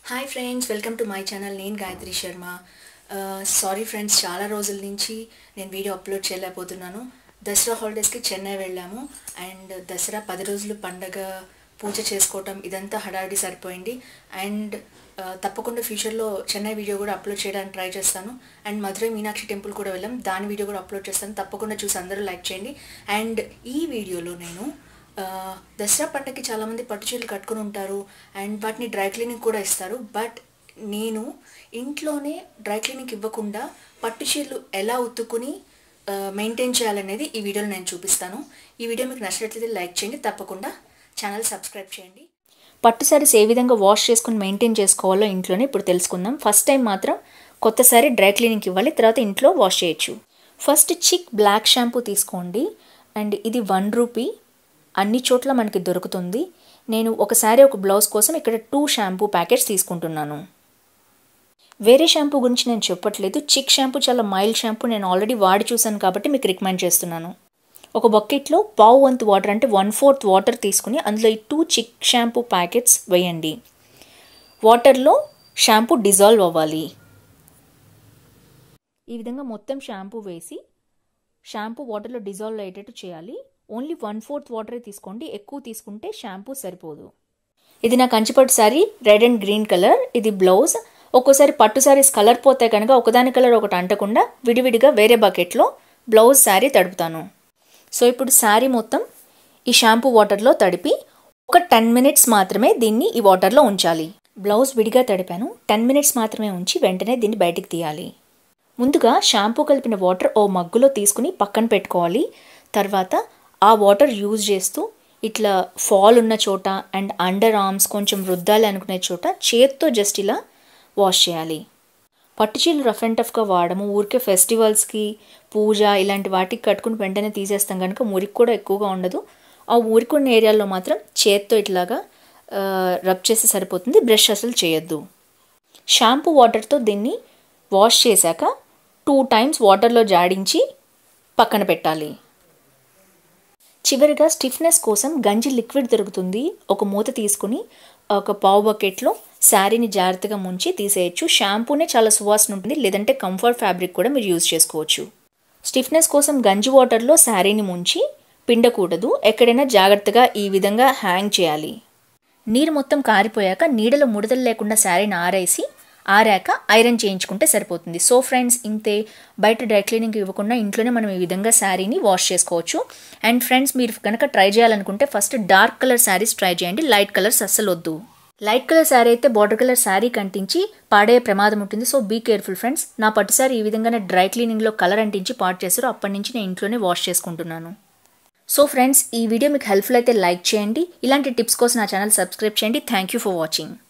hi friends welcome to my channel నేను Gayathri Sharma sorry friends చాలా రోజుల నుంచి నేను వీడియో అప్లోడ్ చేయలేకపోతున్నాను దసరా హాలిడేస్కి చెన్నై వెళ్ళాము అండ్ దసరా పది రోజులు పండగ పూజ చేసుకోవటం ఇదంతా హడావిడి సరిపోయింది అండ్ తప్పకుండా ఫ్యూచర్లో చెన్నై వీడియో కూడా అప్లోడ్ చేయడానికి ట్రై చేస్తాను అండ్ మధురై మీనాక్షి టెంపుల్ కూడా వెళ్ళాం దాని వీడియో కూడా అప్లోడ్ చేస్తాను తప్పకుండా చూసి అందరూ లైక్ చేయండి అండ్ ఈ వీడియోలో నేను ఆ, దసరా పండగకి చాలామంది పట్టు చీరలు కట్టుకుని ఉంటారు అండ్ వాటిని డ్రై క్లీనింగ్ కూడా ఇస్తారు బట్ నేను ఇంట్లోనే డ్రై క్లీనింగ్ ఇవ్వకుండా పట్టు చీరలు ఎలా ఉత్తుకుని మెయింటైన్ చేయాలనేది ఈ వీడియోలో నేను చూపిస్తాను ఈ వీడియో మీకు నచ్చినట్లయితే లైక్ చేయండి తప్పకుండా ఛానల్ సబ్స్క్రైబ్ చేయండి పట్టు సారీస్ ఏ విధంగా వాష్ చేసుకుని మెయింటైన్ చేసుకోవాలో ఇంట్లోనే ఇప్పుడు తెలుసుకుందాం ఫస్ట్ టైం మాత్రం కొత్త సారీ డ్రై క్లీనింగ్కి ఇవ్వాలి తర్వాత ఇంట్లో వాష్ చేయొచ్చు ఫస్ట్ చిక్ బ్లాక్ షాంపూ తీసుకోండి అండ్ ఇది వన్ రూపీ అన్ని చోట్ల మనకి దొరుకుతుంది నేను ఒకసారి ఒక బ్లౌజ్ కోసం ఇక్కడ టూ షాంపూ ప్యాకెట్స్ తీసుకుంటున్నాను వేరే షాంపూ గురించి నేను చెప్పట్లేదు చిక్ షాంపూ చాలా మైల్డ్ షాంపూ నేను ఆల్రెడీ వాడి చూశాను కాబట్టి మీకు రికమెండ్ చేస్తున్నాను ఒక బకెట్లో పావు వంతు వాటర్ అంటే వన్ ఫోర్త్ వాటర్ తీసుకుని అందులో ఈ టూ చిక్ షాంపూ ప్యాకెట్స్ వేయండి వాటర్లో షాంపూ డిజాల్వ్ అవ్వాలి ఈ విధంగా మొత్తం షాంపూ వేసి షాంపూ వాటర్లో డిజాల్వ్ అయ్యేటట్టు చేయాలి ఓన్లీ వన్ ఫోర్త్ వాటరే తీసుకోండి ఎక్కువ తీసుకుంటే షాంపూ సరిపోదు ఇది నా కంచిపట్టు sari red and green colour ఇది బ్లౌజ్ ఒక్కోసారి పట్టు శారీస్ కలర్ పోతే కనుక ఒకదాని కలర్ ఒకటి అంటకుండా విడివిడిగా వేరే బకెట్లో బ్లౌజ్ శారీ తడుపుతాను సో ఇప్పుడు శారీ మొత్తం ఈ షాంపూ వాటర్లో తడిపి ఒక టెన్ మినిట్స్ మాత్రమే దీన్ని ఈ వాటర్లో ఉంచాలి బ్లౌజ్ విడిగా తడిపాను టెన్ మినిట్స్ మాత్రమే ఉంచి వెంటనే దీన్ని బయటికి తీయాలి ముందుగా షాంపూ కలిపిన వాటర్ ఓ మగ్గులో తీసుకుని పక్కన పెట్టుకోవాలి తర్వాత ఆ వాటర్ యూజ్ చేస్తూ ఇట్లా ఫాల్ ఉన్న చోట అండ్ అండర్ ఆర్మ్స్ కొంచెం రుద్దాలి అనుకునే చోట చేత్తో జస్ట్ ఇలా వాష్ చేయాలి పట్టుచీలు రఫ్ అండ్ టఫ్గా వాడము ఊరికే ఫెస్టివల్స్కి పూజ ఇలాంటి వాటికి కట్టుకుని వెంటనే తీసేస్తాం కనుక మురికి కూడా ఎక్కువగా ఉండదు ఆ ఊరికి ఉన్న ఏరియాల్లో మాత్రం చేత్తో ఇట్లాగా ఆ, రబ్ చేస్తే సరిపోతుంది బ్రష్ అసలు చేయొద్దు షాంపూ వాటర్తో దీన్ని వాష్ చేశాక టూ టైమ్స్ వాటర్లో జాడించి పక్కన పెట్టాలి చివరిగా స్టిఫ్నెస్ కోసం గంజి లిక్విడ్ దొరుకుతుంది ఒక మూత తీసుకుని ఒక పావు బకెట్లో శారీని జాగ్రత్తగా ముంచి తీసేయచ్చు షాంపూనే చాలా సువాసన ఉంటుంది లేదంటే కంఫర్ట్ ఫ్యాబ్రిక్ కూడా మీరు యూజ్ చేసుకోవచ్చు స్టిఫ్నెస్ కోసం గంజి వాటర్లో శారీని ముంచి పిండకూడదు ఎక్కడైనా జాగ్రత్తగా ఈ విధంగా హ్యాంగ్ చేయాలి నీరు మొత్తం కారిపోయాక నీడలో ముడతలు లేకుండా శారీని ఆరేసి ఆరాక ఐరన్ చేయించుకుంటే సరిపోతుంది సో ఫ్రెండ్స్ ఇంతే బయట డ్రై క్లీనింగ్ ఇవ్వకుండా ఇంట్లోనే మనం ఈ విధంగా శారీని వాష్ చేసుకోవచ్చు అండ్ ఫ్రెండ్స్ మీరు కనుక ట్రై చేయాలనుకుంటే first dark colour saris try చేయండి లైట్ కలర్స్ అస్సలు వద్దు లైట్ కలర్ శారీ అయితే బార్డర్ కలర్ శారీ కంటించి పాడే ప్రమాదం ఉంటుంది సో బీ కేర్ఫుల్ ఫ్రెండ్స్ నా పట్టు శారీ ఈ విధంగానే డ్రై క్లీనింగ్లో కలర్ అంటించి పాడు చేశారు అప్పటి నుంచి నేను ఇంట్లోనే వాష్ చేసుకుంటున్నాను సో ఫ్రెండ్స్ ఈ వీడియో మీకు హెల్ప్ఫుల్ అయితే లైక్ చేయండి ఇలాంటి టిప్స్ కోసం నా ఛానల్ సబ్స్క్రైబ్ చేయండి థ్యాంక్ యూ ఫర్ వాచింగ్